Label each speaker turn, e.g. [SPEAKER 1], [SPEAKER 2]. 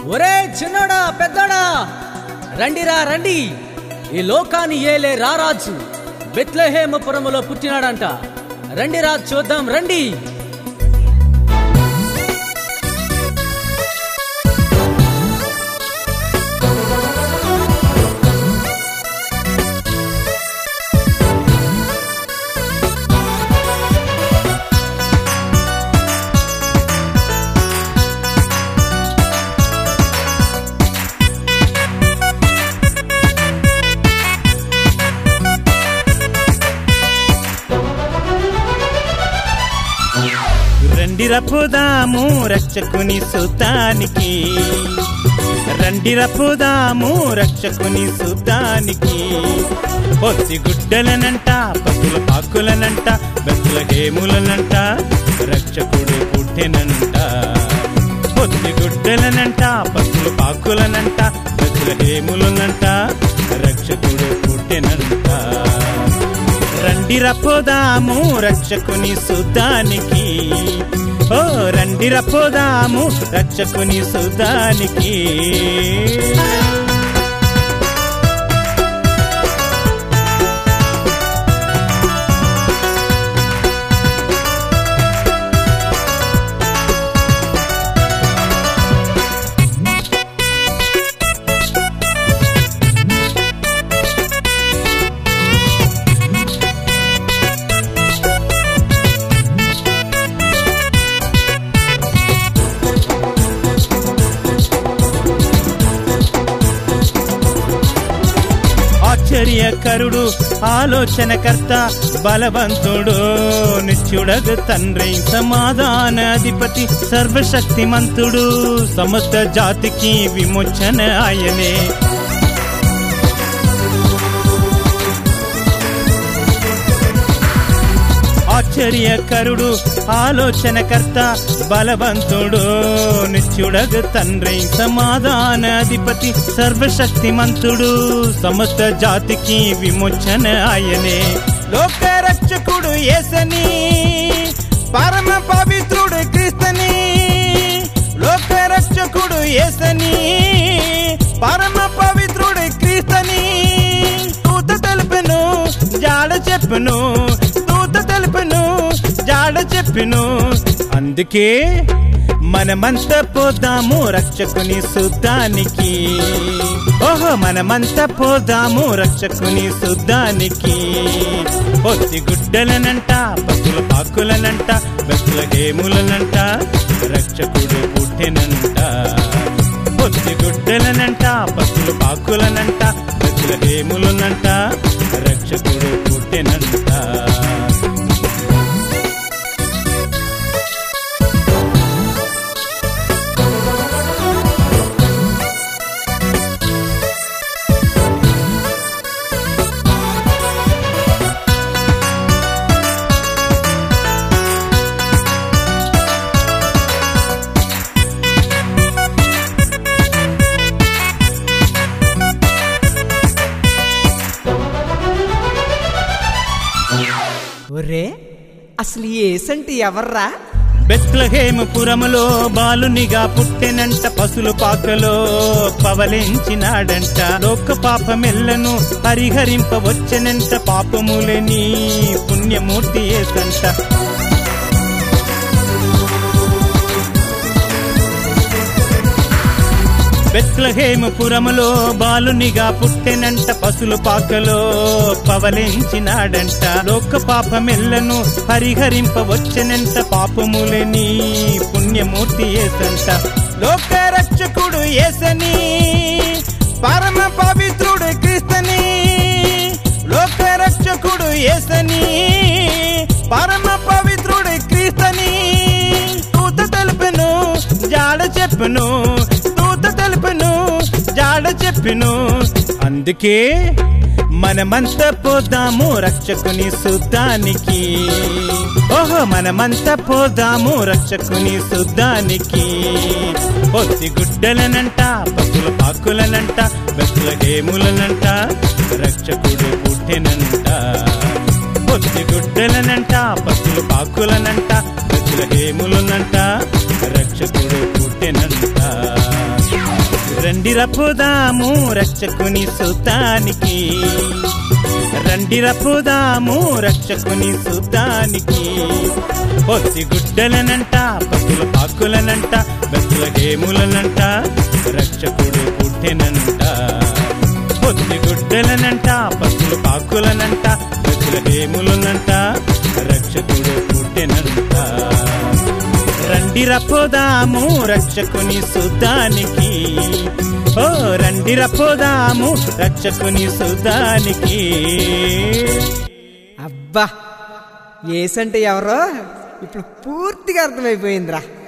[SPEAKER 1] ఒరే చిన్నోడా పెద్దోడా రండిరా రండి ఈ లోకాన్ని ఏలే రారాజు బెత్లహేమపురములో పుట్టినాడంట రండిరా చూద్దాం రండి
[SPEAKER 2] రండి రప్పుదాము రక్షకుని సుతానికి రండి రప్పుదాము రక్షకుని సుతానికి పొత్తి గుడ్డలనంట పసుల పాకులనంట బెత్తుల హేములనంట రక్షకుడు పుట్టెనంట పొత్తి గుడ్డలనంట పసుల పాకులనంట బెత్తుల హేములనంట రక్షకుడు పుట్టెనంట రండి రపోదాము రక్షకుని సుతానికి ఓ రండి రపోదాము రక్షకుని సుతానికి ఆశ్చర్యకరుడు ఆలోచనకర్త బలవంతుడు నిత్యుడగు తండ్రి సమాధాన అధిపతి సర్వశక్తిమంతుడు సమస్త జాతికి విమోచన ఆయనే ఆశ్చర్యకరుడు ఆలోచనకర్త బలవంతుడు నిత్యుడగు తండ్రి సమాధాన అధిపతి సర్వశక్తిమంతుడు సమస్త జాతికి విమోచన ఆయనే లోక రక్షకుడు ఏసని పరమ పవిత్రుడు క్రీస్తని లోక రక్షకుడు ఏసని పరమ పవిత్రుడు క్రీస్తని దూత తెలుపెను జాడ చెప్పెను దూత తెలుపెను జాడ చెప్పెను అందుకే మనమంతా పోదాము రక్షకుని సుద్దానికి ఓహో మనమంతా పోదాము రక్షకుని సుద్దానికి పొత్తి గుడ్డలనంట పసుల పాకులనంట బెత్తుల గేములనంట రక్షకుడు పుట్టెనంట పొత్తి గుడ్డలనంట పసుల పాకులనంట బెత్తుల గేములనంట రక్షకుడు పుట్టెనంట
[SPEAKER 3] ఒరే అసలు ఈ ఏసంటి ఎవర్రా
[SPEAKER 2] బెత్లహేమపురములో బాలునిగా పుట్టెనంట పసులు పాకలో పవలించినాడంట లోక పాపమెల్లను పరిహరింపవచ్చనంట పాపములని పుణ్యమూర్తి ఏసంట బెత్లహేమపురములో బాలునిగా పుట్టెనంట పసులు పాకలో పవలించినాడంట లోక పాపమెల్లను పరిహరింపవచ్చనంట పాపములని పుణ్యమూర్తి ఏసంట లోక రక్షకుడు ఏసని పరమ పవిత్రుడు క్రీస్తని లోక రక్షకుడు ఏసని పరమ పవిత్రుడు క్రీస్తని దూత తెలుపెను జాడ చెప్పెను దూత తెలుపెను జాడ చెప్పెను అందుకే మనమంతా పోదాము రక్షకుని సుద్దానికి ఓహో మనమంతా పోదాము రక్షకుని సుద్దానికి పొత్తి గుడ్డలనంట పసుల పాకులనంట బెత్తుల గేములనంట రక్షకుడు పుట్టెనంట పొత్తి గుడ్డలనంట పసుల పాకులనంట బెత్తుల గేములనంట రక్షకుడు పుట్టెనంట రండి రప్పుదాము రక్షకుని సుతానికి రండి రప్పుదాము రక్షకుని సుతానికి పొత్తి గుడ్డలనంట పసుల పాకులనంట బతుల హేములనంట రక్షకుడు పుట్టెనంట పొత్తి గుడ్డలనంట పసుల పాకులనంట బతుల హేములనంట రక్షకుడు పుట్టెనంట రండి రపోదాము రక్షకుని సుతానికి ఓ రండి రపోదాము రక్షకుని సుతానికి
[SPEAKER 3] అబ్బా ఏసంటే ఎవరో ఇప్పుడు పూర్తిగా అర్థమైపోయిందిరా